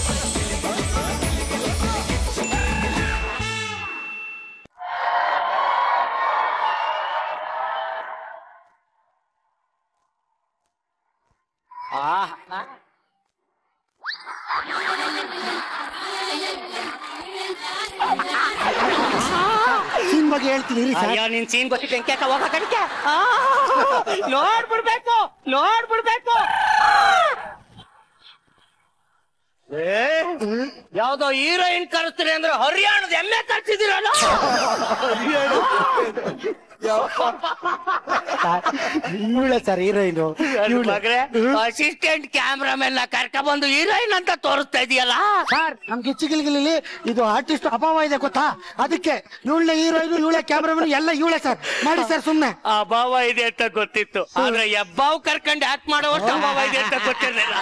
Scene ಬಗ್ಗೆ ಹೇಳ್ತೀನಿ ಇರಿ ಸರ್ ಅಯ್ಯೋ ನಿನ್ ಸೀನ್ ಗೊತ್ತಿತ್ತು ಹೆಂಗೆ ಹೋಗ ಕಡಿಕೆ ನೋಡ್ಬಿಡ್ಬೇಕು ನೋಡ್ಬಿಡ್ಬೇಕು ಏ, ಯಾವ್ದೋ ಹೀರೋಯಿನ್ ಕರೆಸ್ತೀನಿ ಅಂದ್ರೆ ಹರಿಯಾಣದ ಎಮ್ಮೆ ಕರ್ಸಿದಿರಲ್ಲ ಇವಳೆ ಸರ್ ಹೀರೋಯಿನು ಮಗ್ರೆ ಅಸಿಸ್ಟೆಂಟ್ ಕ್ಯಾಮ್ರಾಮನ್ ಕರ್ಕ ಬಂದು ಹೀರೋಯಿನ್ ಅಂತ ತೋರಿಸ್ತಾ ಇದೆಯಲ್ಲ ಸರ್ ನಮ್ ಗಿಚ್ಚಿಗಿಲ್ಗಿಲಿ ಇದು ಆರ್ಟಿಸ್ಟ್ ಅಭಾವ ಇದೆ ಗೊತ್ತಾ ಅದಕ್ಕೆ ಇವಳೆ ಹೀರೋಯಿನ್ ಇವಳೆ ಕ್ಯಾಮ್ರಾಮನ್ ಎಲ್ಲ ಇವಳೆ ಸರ್ ಮಾಡಿ ಸರ್ ಸುಮ್ನೆ ಅಭಾವ ಇದೆ ಅಂತ ಗೊತ್ತಿತ್ತು ಆದ್ರೆ ಎಬ್ಬಾವ್ ಕರ್ಕೊಂಡು ಆಕ್ಟ್ ಮಾಡೋವಷ್ಟು ಅಭಾವ ಇದೆ ಅಂತ ಗೊತ್ತಿರ್ಲಿಲ್ಲ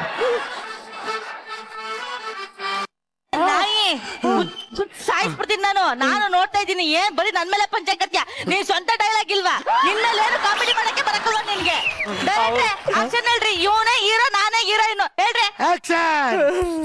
ನಾಯಿ ಸಾಯಿಸ್ಬಿಡ್ತೀನಿ ನಾನು ನಾನು ನೋಡ್ತಾ ಇದ್ದೀನಿ ಏನ್ ಬರೀ ನನ್ ಮೇಲೆ ಪಂಚ ಕತ್ಯ ನೀನ್ ಸ್ವಂತ ಡೈಲಾಗ್ ಇಲ್ವಾ ನಿನ್ ಮೇಲೆ ಏನು ಕಾಮಿಡಿ ಮಾಡಕ್ಕೆ ಬರಕಲ್ಲ ನಿನ್ಗೆ ಆಕ್ಷನ್ ಹೇಳ್ರಿ ಇವನೇ ಹೀರೋ ನಾನೇ ಹೀರೋಯಿನ್ ಹೇಳ್ರಿ ಆಕ್ಷನ್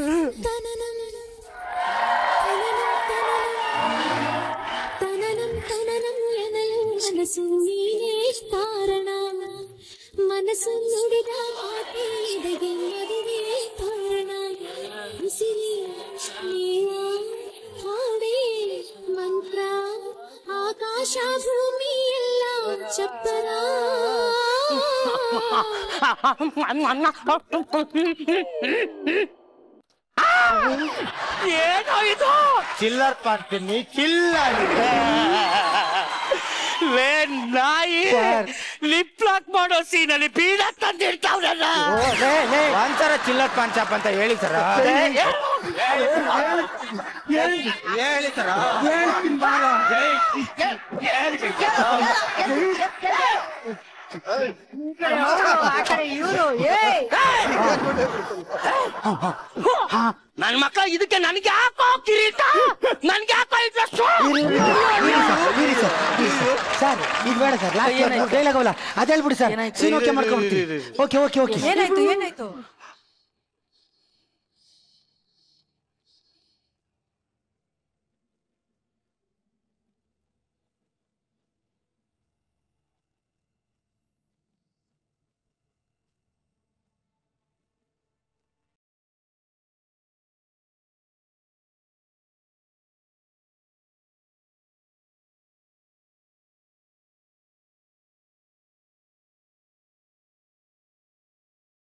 ತನನಂ ತನನಂ ಎನಲು ಮನಸ್ಸು ನೀನೇ ಕಾರಣ ಮನಸ್ಸು ನುಡಿದ ಮಾತೆ ಎದೆಗೆ ಮದುವೆ ಕಾರಣ ಉಸಿರಿ ನೀವ ಹಾಡೇ ಮಂತ್ರ ಆಕಾಶ ಭೂಮಿ ಎಲ್ಲ ಚಪ್ಪರ ಏನೋ ಇದು ಚಿಲ್ಲರ್ ಪಾರ್ಟಿನಿ ಚಿಲ್ಲ ಲೇ ನಾಯಿ ಸರ್. ಲಿಪ್ ಲಾಕ್ ಮಾಡೋ ಸೀನಲ್ಲಿ ಬೀಡ ತಂದಿರ್ತಾವ್ರಲ್ಲ ಒಂದ್ಸರ ಚಿಲ್ಲರ್ ಪಾನ್ ಅಂತ ಹೇಳಿ ಸರ್ ಹೇಳಿ ಸರ್ ನನ್ ಮಕ್ಳ ಇದಕ್ಕೆ ನನ್ಗೆ ಯಾಕೋ ಕಿರೀಟ ನನ್ಗೆ ಯಾಕೋ ಇಂಟ್ರೆಸ್ಟ್ ಸರ್ ಇದು ಬೇಡ ಸರ್ ಲಾಸ್ಟ್ ಡೈಲಾಗ್ ಅವಲ್ಲ ಅದ್ ಹೇಳ್ಬಿಡಿ ಸರ್ ಸೀನ್ ಓಕೆ ಮಾಡ್ಕೊಂಡ್ಬಿಡ್ತೀವಿ ಓಕೆ ಓಕೆ ಓಕೆ ಏನಾಯ್ತು ಏನಾಯ್ತು